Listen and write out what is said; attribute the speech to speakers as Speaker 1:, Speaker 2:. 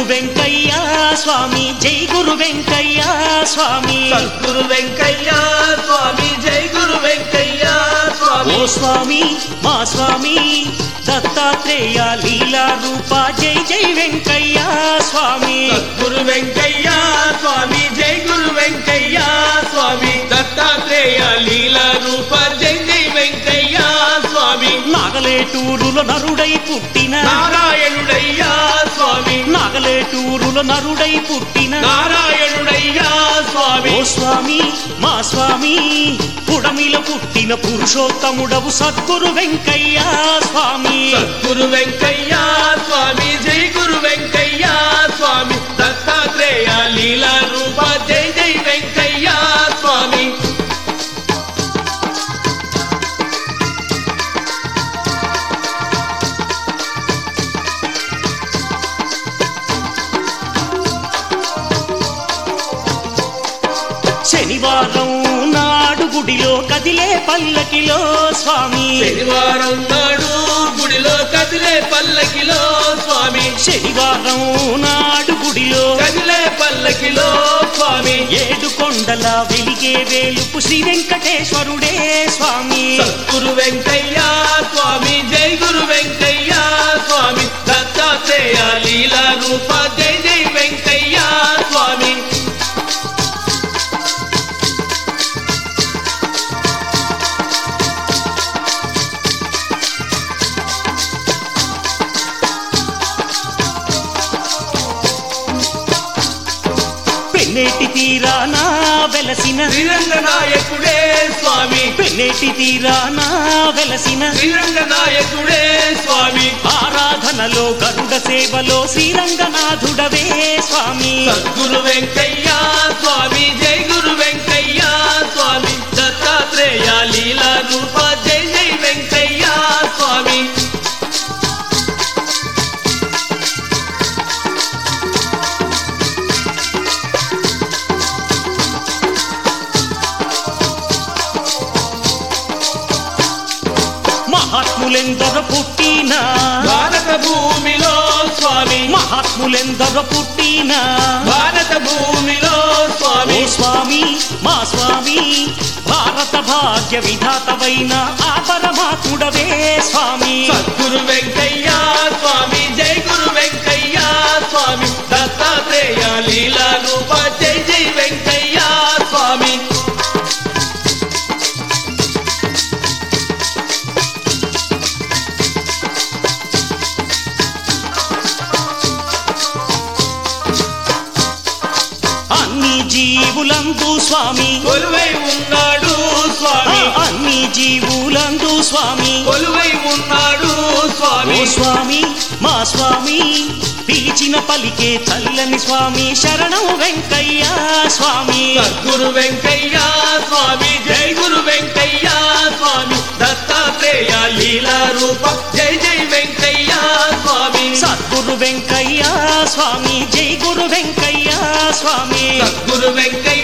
Speaker 1: వెంకయ్య స్వామి జై గురు వెంకయ్య స్వామి
Speaker 2: సద్గురు వెంకయ్య స్వామి జై గురు వెంకయ్య స్వామి
Speaker 1: ఓ స్వామి మా స్వామి దత్తాత్రేయ లీలా రూప జై జై వెంకయ్య స్వామి
Speaker 2: సద్గురు వెంకయ్య స్వామి జై గురు వెంకయ్య స్వామి దత్తాత్రేయ లీల రూప జై జై వెంకయ్య స్వామి
Speaker 1: నాగలేటూరులో నరుడై పుట్టిన
Speaker 2: నారాయణుడయ్యా స్వామి
Speaker 1: నాగలేటూరులో నరుడై పుట్టిన
Speaker 2: నారాయణుడయ్యా స్వామి
Speaker 1: ఓ స్వామి మా స్వామి పుడమిలో పుట్టిన పురుషోత్తముడవు సద్గురు వెంకయ్య స్వామి
Speaker 2: సద్గురు వెంకయ్య స్వామి జై గురు వెంకయ్య స్వామి దత్తాత్రేయ లీల రూప జై జై వెంకయ్య స్వామి
Speaker 1: శనివారం నాడు గుడిలో కదిలే పల్లకిలో స్వామి
Speaker 2: శనివారం నాడు గుడిలో కదిలే పల్లకిలో స్వామి
Speaker 1: శనివారం నాడు గుడిలో
Speaker 2: కదిలే పల్లకిలో స్వామి
Speaker 1: ఏడు కొండల వెలిగే వేలుపు శ్రీ వెంకటేశ్వరుడే స్వామి
Speaker 2: సద్గురు వెంకయ్య స్వామి జై గురు వెంకయ్య స్వామి దత్తాత్రేయ లీల రూప జై జై వెంకయ్య స్వామి
Speaker 1: పెన్నేటి తీరానా వెలసిన
Speaker 2: శ్రీరంగ నాయకుడే స్వామి
Speaker 1: పెన్నేటి తీరానా వెలసిన
Speaker 2: శ్రీరంగ నాయకుడే స్వామి
Speaker 1: ఆరాధనలో గరుడ సేవలో శ్రీరంగనాథుడవే స్వామి
Speaker 2: సద్గురు వెంకయ్య స్వామి జై గురు వెంకయ్య స్వామి దత్తాత్రేయ లీల రూప జై జై వెంకయ్య స్వామి
Speaker 1: మహాత్ములెందరో పుట్టిన
Speaker 2: భారత భూమిలో స్వామి
Speaker 1: మహాత్ములెందరో పుట్టిన
Speaker 2: భారత భూమిలో
Speaker 1: ఓ
Speaker 2: స్వామి
Speaker 1: స్వామి మా స్వామి భారత భాగ్య విధాతవైన ఆ పరమాత్ముడవే స్వామి
Speaker 2: సద్గురు వెంకయ్య స్వామి జై గురు వెంకయ్య స్వామి దత్తాత్రేయ లీల రూప జై జై వెంకయ్య స్వామి
Speaker 1: అన్ని జీవులందు స్వామి
Speaker 2: కొలువై ఉన్నాడు
Speaker 1: ఆ,
Speaker 2: స్వామి
Speaker 1: అన్ని జీవులందు స్వామి
Speaker 2: కొలువై ఉన్నాడు
Speaker 1: ఓ
Speaker 2: స్వామి
Speaker 1: స్వామి మా స్వామి పిలిచిన పలికే చల్లని స్వామి శరణం వెంకయ్య స్వామి
Speaker 2: సద్గురు వెంకయ్య స్వామి జై గురు వెంకయ్య స్వామి దత్తాత్రేయ లీల రూప జై జై వెంకయ్య స్వామి
Speaker 1: సద్గురు వెంకయ్య స్వామి జై గురు వెంకయ్య స్వామి
Speaker 2: సద్గురు వెంకయ్య